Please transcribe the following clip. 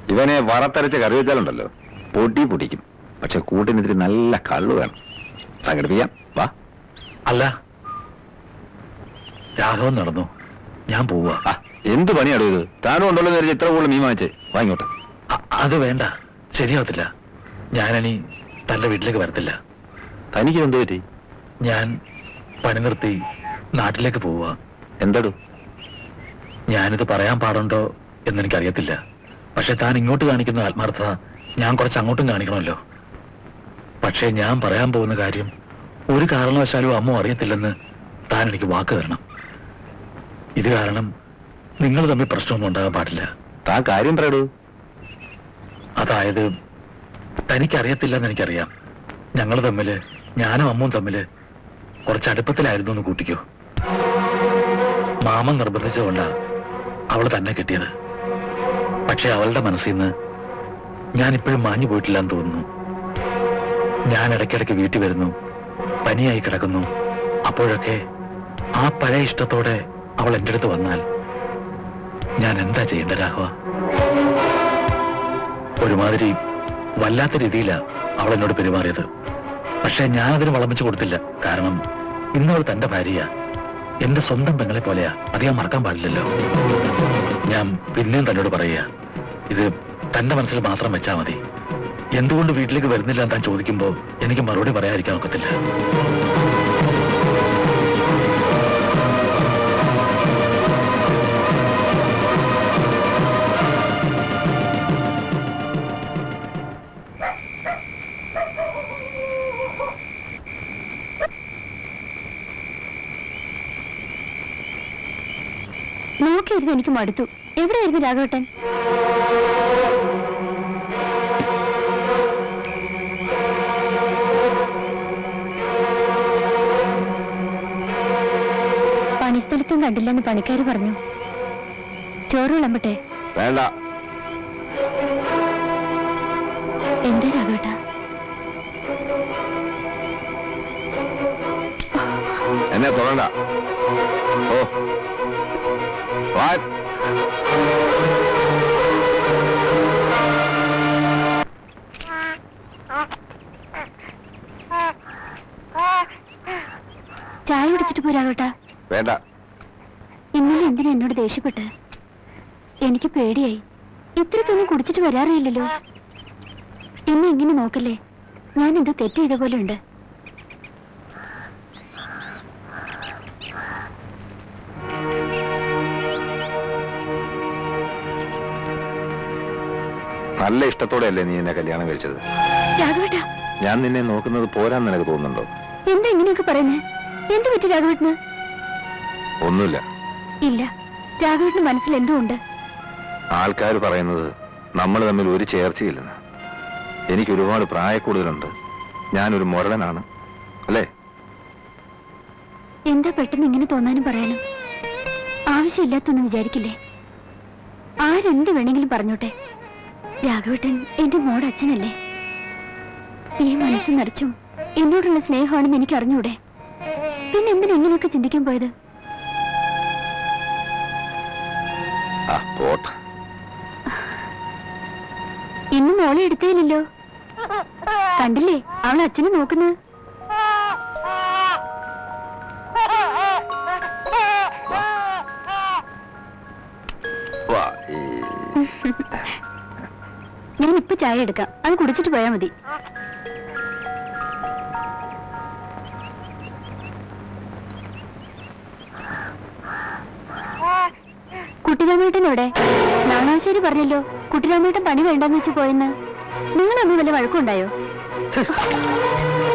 ഇവനെ വറത്തരച്ച് കറി വെച്ചാലുണ്ടല്ലോ പൊടി പൊടിക്കും പക്ഷെ കൂട്ടിനെതിരെ നല്ല കള്ളു വേണം സംഘടിപ്പിക്കാം വാ അല്ല രാഘവൻ നടന്നു ഞാൻ പോവാ ആ എന്ത് പണിയാടോ ഇത് താനും ഉണ്ടല്ലോ എന്ന് വിചാരിച്ച് ഇത്ര കൂടുതൽ മീൻ വാങ്ങിച്ചേ വാങ്ങിക്കോട്ടെ അ- അത് വേണ്ട ശരിയാവത്തില്ല ഞാനനി തന്റെ വീട്ടിലേക്ക് വരത്തില്ല തനിക്ക് എന്ത് പറ്റി ഞാൻ പണി നിർത്തി നാട്ടിലേക്ക് പോവുക എന്താടോ ഞാനിത് പറയാൻ പാടുണ്ടോ എന്നെനിക്കറിയത്തില്ല പക്ഷെ താൻ ഇങ്ങോട്ട് കാണിക്കുന്ന ആത്മാർത്ഥത ഞാൻ കുറച്ച് അങ്ങോട്ടും കാണിക്കണമല്ലോ പക്ഷേ ഞാൻ പറയാൻ പോകുന്ന കാര്യം ഒരു കാരണവശാലും അമ്മ അറിയത്തില്ലെന്ന് താൻ എനിക്ക് വാക്ക് തരണം ഇത് കാരണം നിങ്ങൾ തമ്മിൽ പ്രശ്നമൊന്നും ഉണ്ടാകാൻ പാടില്ല താൻ കാര്യം പറയടൂ അതായത് തനിക്കറിയത്തില്ലെന്ന് എനിക്കറിയാം ഞങ്ങൾ തമ്മില് ഞാനും അമ്മും തമ്മില് കുറച്ച് അടുപ്പത്തിലായിരുന്നു എന്ന് കൂട്ടിക്കോ മാമൻ നിർബന്ധിച്ചുകൊണ്ടാ അവള് തന്നെ കിട്ടിയത് പക്ഷെ അവളുടെ മനസ്സിൽ നിന്ന് ഞാൻ ഇപ്പോഴും മാഞ്ഞു പോയിട്ടില്ല എന്ന് തോന്നുന്നു ഞാൻ ഇടയ്ക്കിടയ്ക്ക് വീട്ടിൽ വരുന്നു പനിയായി കിടക്കുന്നു അപ്പോഴൊക്കെ ആ പഴയ ഇഷ്ടത്തോടെ അവൾ എൻ്റെ അടുത്ത് വന്നാൽ ഞാൻ എന്താ ചെയ്യേണ്ട രാഘവ ഒരുമാതിരി വല്ലാത്ത രീതിയിലാ അവൾ എന്നോട് പെരുമാറിയത് പക്ഷെ ഞാൻ അതിന് വളമിച്ചു കൊടുത്തില്ല കാരണം ഇന്നവൾ തന്റെ ഭാര്യയാ എന്റെ സ്വന്തം പെങ്ങളെ പോലെയാ അത് ഞാൻ മറക്കാൻ പാടില്ലല്ലോ ഞാൻ പിന്നെയും തന്നോട് പറയുക ഇത് തന്റെ മനസ്സിൽ മാത്രം വെച്ചാ മതി എന്തുകൊണ്ട് വീട്ടിലേക്ക് വരുന്നില്ല എന്ന് താൻ ചോദിക്കുമ്പോ എനിക്ക് മറുപടി പറയാതിരിക്കാൻ ഒക്കത്തില്ല നോക്കിയിരുന്ന് എനിക്ക് മടുത്തു എവിടെയായിരുന്നു രാഘവട്ടൻ പണിസ്ഥലത്തും കണ്ടില്ലെന്ന് പണിക്കാര് പറഞ്ഞു ചോറ് വിളമ്പട്ടെ വേണ്ട എന്താ രാഘവട്ട എന്നെ തൊടണ്ട ഓ വാ ചായ കുടിച്ചിട്ട് പോ രാഘവട്ട വേണ്ട ഇന്നലെ എന്തിനാ എന്നോട് ദേഷ്യപ്പെട്ട് എനിക്ക് പേടിയായി ഇത്രയ്ക്കൊന്നും കുടിച്ചിട്ട് വരാറില്ലല്ലോ എന്നെ ഇങ്ങനെ നോക്കല്ലേ ഞാൻ എന്തോ തെറ്റ് ചെയ്ത പോലെ ഉണ്ട് നല്ല ഇഷ്ടത്തോടെയല്ലേ നീ എന്നെ കല്യാണം കഴിച്ചത് രാഘവേട്ട ഞാൻ നിന്നെ നോക്കുന്നത് പോരാന്ന് നിനക്ക് തോന്നുന്നുണ്ടോ എന്താ ഇങ്ങനെയൊക്കെ പറയുന്നേ എന്ത് പറ്റി രാഘവേട്ടന് ഒന്നുമില്ല ഇല്ല രാഘവേട്ടന് മനസ്സിൽ എന്തോ ഉണ്ട് ആൾക്കാർ പറയുന്നത് നമ്മൾ തമ്മിൽ ഒരു ചേർച്ചയില്ലെന്ന് എനിക്ക് ഒരുപാട് പ്രായക്കൂടുതലുണ്ട് ഞാനൊരു മുരളനാണ് അല്ലേ എന്താ പെട്ടെന്ന് ഇങ്ങനെ തോന്നാനും പറയാനും ആവശ്യമില്ലാത്തൊന്നും വിചാരിക്കില്ലേ ആരെന്ത് വേണമെങ്കിലും പറഞ്ഞോട്ടെ രാഘവട്ടൻ എന്റെ മോടെ അച്ഛനല്ലേ ഈ മനസ്സ് നിറച്ചും എന്നോടുള്ള സ്നേഹമാണെന്ന് എനിക്ക് അറിഞ്ഞൂടെ പിന്നെ എന്തിനാ ഇങ്ങനെയൊക്കെ ചിന്തിക്കാൻ പോയത് ആ പോട്ടെ ഇന്ന് മോളെ എടുത്തേലില്ലോ കണ്ടില്ലേ അവൾ അച്ഛനെ നോക്കുന്നത് വാ ഈ ഞാൻ ഇപ്പൊ ചായ എടുക്കാം അത് കുടിച്ചിട്ട് പോയാ മതി കുട്ടിരാമേട്ടൻ എവിടെ നാണാശ്ശേരി പറഞ്ഞല്ലോ കുട്ടിരാമേട്ടൻ പണി വേണ്ടെന്ന് വെച്ച് പോയെന്ന് നിങ്ങൾ അന്ന് വല്ല വഴക്കുണ്ടായോ